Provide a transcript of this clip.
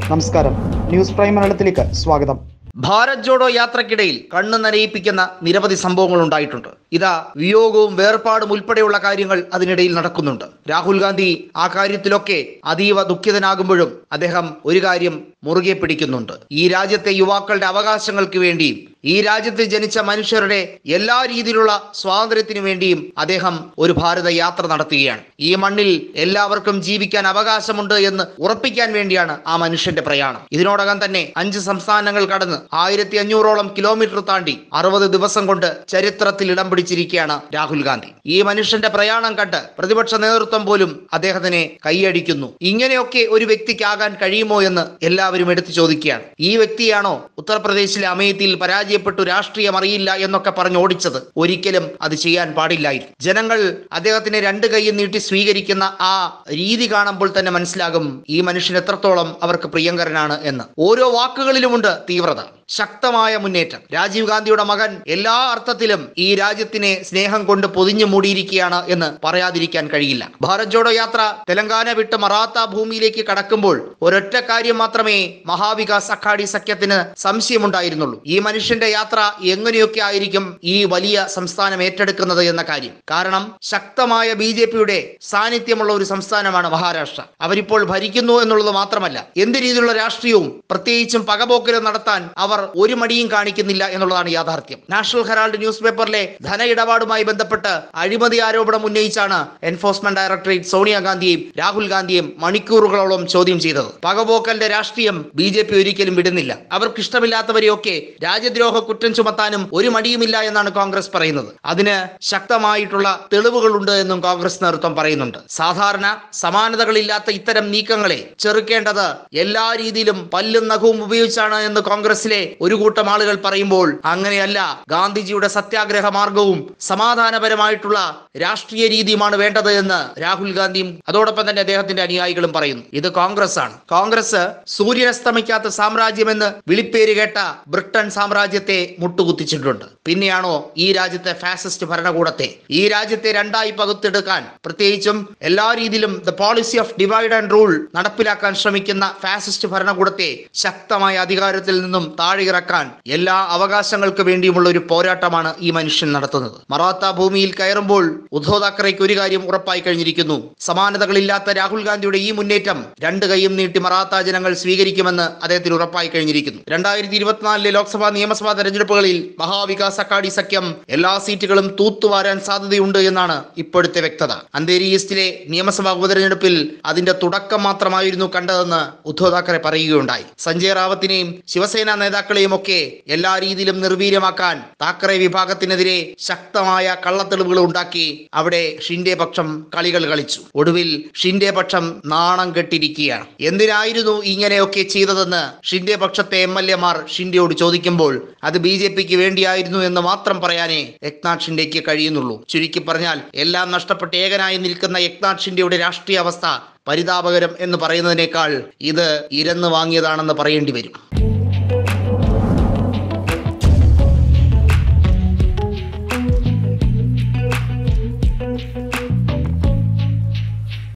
നമസ്കാരം news prime മലയാളത്തിലേക്ക് സ്വാഗതം ഭാരത് ജോഡോ യാത്രക്കിടയിൽ കണ്ണ് നനയിപ്പിക്കുന്ന നിരവധി സംഭവങ്ങൾ ഉണ്ടായിട്ടുണ്ട് ഇതാ വിയോഗവും വേർപാടും ഉൾപ്പെടെയുള്ള കാര്യങ്ങൾ അതിനിടയിൽ നടക്കുന്നുണ്ട് രാഹുൽ ഗാന്ധി ആ കാര്യത്തിലൊക്കെ അതീവ ദുഃഖിതനാകുമ്പോഴും അദ്ദേഹം ഒരു കാര്യം മുറുകെ പിടിക്കുന്നുണ്ട് ഈ രാജ്യത്തെ യുവാക്കളുടെ അവകാശങ്ങൾക്ക് വേണ്ടിയും ഈ രാജ്യത്ത് ജനിച്ച മനുഷ്യരുടെ എല്ലാ രീതിയിലുള്ള സ്വാതന്ത്ര്യത്തിനു വേണ്ടിയും അദ്ദേഹം ഒരു ഭാരത യാത്ര നടത്തുകയാണ് ഈ മണ്ണിൽ എല്ലാവർക്കും ജീവിക്കാൻ അവകാശമുണ്ട് എന്ന് ഉറപ്പിക്കാൻ വേണ്ടിയാണ് ആ മനുഷ്യന്റെ പ്രയാണം ഇതിനോടകം തന്നെ അഞ്ച് സംസ്ഥാനങ്ങൾ കടന്ന് ആയിരത്തി അഞ്ഞൂറോളം കിലോമീറ്റർ താണ്ടി അറുപത് ദിവസം കൊണ്ട് ചരിത്രത്തിൽ ഇടം പിടിച്ചിരിക്കുകയാണ് രാഹുൽ ഗാന്ധി ഈ മനുഷ്യന്റെ പ്രയാണം കണ്ട് പ്രതിപക്ഷ നേതൃത്വം പോലും അദ്ദേഹത്തിനെ കൈയടിക്കുന്നു ഇങ്ങനെയൊക്കെ ഒരു വ്യക്തിക്കാകാൻ കഴിയുമോ എന്ന് എല്ലാവരും എടുത്തു ചോദിക്കുകയാണ് ഈ വ്യക്തിയാണോ ഉത്തർപ്രദേശിലെ അമേത്തിയിൽ പരാജയപ്പെട്ടു രാഷ്ട്രീയം അറിയില്ല എന്നൊക്കെ പറഞ്ഞ് ഓടിച്ചത് ഒരിക്കലും അത് ചെയ്യാൻ പാടില്ലായിരുന്നു ജനങ്ങൾ അദ്ദേഹത്തിനെ രണ്ട് കൈയും നീട്ടി സ്വീകരിക്കുന്ന ആ രീതി കാണുമ്പോൾ തന്നെ മനസ്സിലാകും ഈ മനുഷ്യൻ എത്രത്തോളം അവർക്ക് പ്രിയങ്കരനാണ് എന്ന് ഓരോ വാക്കുകളിലുമുണ്ട് തീവ്രത ശക്തമായ മുന്നേറ്റം രാജീവ് ഗാന്ധിയുടെ മകൻ എല്ലാ അർത്ഥത്തിലും ഈ രാജ്യത്തിനെ സ്നേഹം കൊണ്ട് പൊതിഞ്ഞു മൂടിയിരിക്കുകയാണ് എന്ന് പറയാതിരിക്കാൻ കഴിയില്ല ഭാരത് ജോഡോ യാത്ര തെലങ്കാന വിട്ട് മറാത്ത ഭൂമിയിലേക്ക് കടക്കുമ്പോൾ ഒരൊറ്റ കാര്യം മാത്രമേ മഹാവികാസ് അഘാടി സഖ്യത്തിന് സംശയമുണ്ടായിരുന്നുള്ളൂ ഈ മനുഷ്യന്റെ യാത്ര എങ്ങനെയൊക്കെ ആയിരിക്കും ഈ വലിയ സംസ്ഥാനം ഏറ്റെടുക്കുന്നത് എന്ന കാര്യം കാരണം ശക്തമായ ബി ജെ പിയുടെ സാന്നിധ്യമുള്ള ഒരു സംസ്ഥാനമാണ് മഹാരാഷ്ട്ര അവരിപ്പോൾ ഭരിക്കുന്നു എന്നുള്ളത് മാത്രമല്ല എന്ത് രീതിയിലുള്ള രാഷ്ട്രീയവും പ്രത്യേകിച്ചും പകപോക്കലും നടത്താൻ അവർ ഒരു മടിയും കാണിക്കുന്നില്ല എന്നുള്ളതാണ് യാഥാർത്ഥ്യം നാഷണൽ ഹെറാൾഡ് ന്യൂസ് പേപ്പറിലെ ധന ഇടപാടുമായി ബന്ധപ്പെട്ട് അഴിമതി ആരോപണം ഉന്നയിച്ചാണ് എൻഫോഴ്സ്മെന്റ് ഡയറക്ടറേറ്റ് സോണിയാഗാന്ധിയെയും രാഹുൽ ഗാന്ധിയെയും മണിക്കൂറുകളോളം ചോദ്യം ചെയ്തത് പകപോക്കലിന്റെ രാഷ്ട്രീയം ബി ജെ പി ഒരിക്കലും വിടുന്നില്ല അവർക്ക് ഇഷ്ടമില്ലാത്തവരെയൊക്കെ രാജ്യദ്രോഹ കുറ്റം ചുമത്താനും ഒരു മടിയുമില്ല എന്നാണ് കോൺഗ്രസ് പറയുന്നത് അതിന് ശക്തമായിട്ടുള്ള തെളിവുകളുണ്ട് എന്നും കോൺഗ്രസ് നേതൃത്വം പറയുന്നുണ്ട് സാധാരണ സമാനതകളില്ലാത്ത ഇത്തരം നീക്കങ്ങളെ ചെറുക്കേണ്ടത് എല്ലാ രീതിയിലും പല്ലും നഖവും ഉപയോഗിച്ചാണ് എന്ന് കോൺഗ്രസിലെ ഒരു കൂട്ടം ആളുകൾ പറയുമ്പോൾ അങ്ങനെയല്ല ഗാന്ധിജിയുടെ സത്യാഗ്രഹ മാർഗവും സമാധാനപരമായിട്ടുള്ള രാഷ്ട്രീയ രീതിയുമാണ് വേണ്ടത് എന്ന് രാഹുൽ ഗാന്ധിയും അതോടൊപ്പം തന്നെ അദ്ദേഹത്തിന്റെ അനുയായികളും പറയുന്നു ഇത് കോൺഗ്രസ് ആണ് കോൺഗ്രസ് സൂര്യനസ്തമിക്കാത്ത സാമ്രാജ്യമെന്ന് വിളിപ്പേര് കേട്ട ബ്രിട്ടൻ സാമ്രാജ്യത്തെ മുട്ടുകുത്തിച്ചിട്ടുണ്ട് പിന്നെയാണോ ഈ രാജ്യത്തെ ഫാസിസ്റ്റ് ഭരണകൂടത്തെ ഈ രാജ്യത്തെ രണ്ടായി പകുത്തെടുക്കാൻ പ്രത്യേകിച്ചും എല്ലാ രീതിയിലും the policy of divide and rule നടപ്പിലാക്കാൻ ശ്രമിക്കുന്ന ഫാസിസ്റ്റ് ഭരണകൂടത്തെ ശക്തമായ അധികാരത്തിൽ നിന്നും താഴെയിറക്കാൻ എല്ലാ അവകാശങ്ങൾക്ക് വേണ്ടിയുമുള്ള ഒരു പോരാട്ടമാണ് ഈ മനുഷ്യൻ നടത്തുന്നത് മറാത്ത ഭൂമിയിൽ കയറുമ്പോൾ ഉദ്ധവ് താക്കറേക്ക് ഒരു കാര്യം ഉറപ്പായി കഴിഞ്ഞിരിക്കുന്നു സമാനതകളില്ലാത്ത രാഹുൽ ഗാന്ധിയുടെ ഈ മുന്നേറ്റം രണ്ട് കൈയും നീട്ടി മറാത്ത ജനങ്ങൾ സ്വീകരിക്കുമെന്ന് അദ്ദേഹത്തിന് ഉറപ്പായി കഴിഞ്ഞിരിക്കുന്നു രണ്ടായിരത്തി ഇരുപത്തിനാലിലെ ലോക്സഭാ നിയമസഭാ തെരഞ്ഞെടുപ്പുകളിൽ മഹാവികാസ് അക്കാഡി സഖ്യം എല്ലാ സീറ്റുകളും തൂത്തുവാരാൻ സാധ്യതയുണ്ട് എന്നാണ് ഇപ്പോഴത്തെ വ്യക്തത അന്തേരി ഈസ്റ്റിലെ നിയമസഭാ ഉപതെരഞ്ഞെടുപ്പിൽ അതിന്റെ തുടക്കം മാത്രമായിരുന്നു കണ്ടതെന്ന് ഉദ്ധവ് താക്കറെ പറയുകയുണ്ടായി സഞ്ജയ് റാവത്തിനെയും ശിവസേന നേതാക്കളെയും ഒക്കെ എല്ലാ രീതിയിലും നിർവീര്യമാക്കാൻ താക്കറെ വിഭാഗത്തിനെതിരെ ശക്തമായ കള്ളത്തെളിവുകൾ ഉണ്ടാക്കി അവിടെ ഷിൻഡെ പക്ഷം കളികൾ കളിച്ചു ഒടുവിൽ ഷിൻഡെ പക്ഷം നാണം കെട്ടിരിക്കുകയാണ് എന്തിനായിരുന്നു ഇങ്ങനെയൊക്കെ ചെയ്തതെന്ന് ഷിൻഡെ പക്ഷത്തെ എം എൽ എമാർ ഷിൻഡെയോട് ചോദിക്കുമ്പോൾ അത് ബി ജെ പിക്ക് വേണ്ടിയായിരുന്നു എന്ന് മാത്രം പറയാനേ യക്നാഥ് ഷിൻഡെക്ക് കഴിയുന്നുള്ളൂ ചുരുക്കി പറഞ്ഞാൽ എല്ലാം നഷ്ടപ്പെട്ട് ഏകനായി നിൽക്കുന്ന യക്നാഥ് ഷിൻഡെയുടെ രാഷ്ട്രീയ അവസ്ഥ പരിതാപകരം എന്ന് പറയുന്നതിനേക്കാൾ ഇത് ഇരന്ന് വാങ്ങിയതാണെന്ന് പറയേണ്ടി വരും